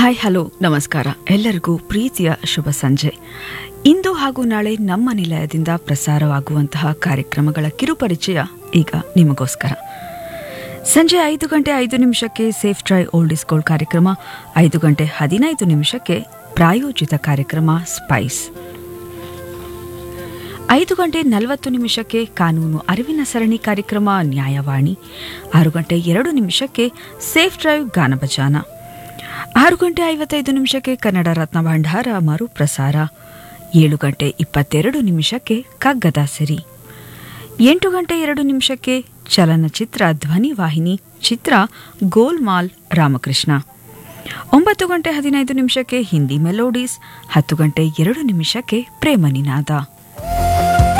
hi hello ನಮಸ್ಕಾರ ಎಲ್ಲರಿಗೂ ಪ್ರೀತಿಯ ಶುಭ ಸಂಜೆ ಇಂದು ಹಾಗೂ ನಾಳೆ ನಮ್ಮ ನಿಲಯದಿಂದ ಪ್ರಸಾರವಾಗುವಂತಹ ಕಾರ್ಯಕ್ರಮಗಳ ಕಿರುಪರಿಚಯ ಈಗ ನಿಮಗೋಸ್ಕರ ಸಂಜೆ ಐದು ಗಂಟೆ ಐದು ನಿಮಿಷಕ್ಕೆ Saturday old is gold ಕಾರ್ಯಕ್ರಮ ಐದು ಗಂಟೆ ಹದಿನೈದು ನಿಮಿಷಕ್ಕೆ ಪ್ರಾಯೋಜಿತ ಕಾರ್ಯಕ್ರಮ ಸ್ಪೈಸ್ ಐದು ಗಂಟೆ ನಲವತ್ತು ನಿಮಿಷಕ್ಕೆ ಕಾನೂನು ಅರಿವಿನ ಸರಣಿ ಕಾರ್ಯಕ್ರಮ ನ್ಯಾಯವಾಣಿ ಆರು ಗಂಟೆ ಎರಡು ನಿಮಿಷಕ್ಕೆ ಸೇಫ್ ಡ್ರೈವ್ ಗಾನಭಜಾನ ಆರು ಗಂಟೆ ಐವತ್ತೈದು ನಿಮಿಷಕ್ಕೆ ಕನ್ನಡ ರತ್ನ ಭಂಡಾರ ಮರುಪ್ರಸಾರ ಏಳು ಗಂಟೆ ಇಪ್ಪತ್ತೆರಡು ನಿಮಿಷಕ್ಕೆ ಕಗ್ಗದ ಸಿರಿ ಎಂಟು ಗಂಟೆ ಎರಡು ನಿಮಿಷಕ್ಕೆ ಚಲನಚಿತ್ರ ಧ್ವನಿವಾಹಿನಿ ಚಿತ್ರ ಗೋಲ್ಮಾಲ್ ರಾಮಕೃಷ್ಣ ಒಂಬತ್ತು ಗಂಟೆ ಹದಿನೈದು ನಿಮಿಷಕ್ಕೆ ಹಿಂದಿ ಮೆಲೋಡೀಸ್ ಹತ್ತು ಗಂಟೆ ಎರಡು ನಿಮಿಷಕ್ಕೆ ಪ್ರೇಮ ನಿನಾದ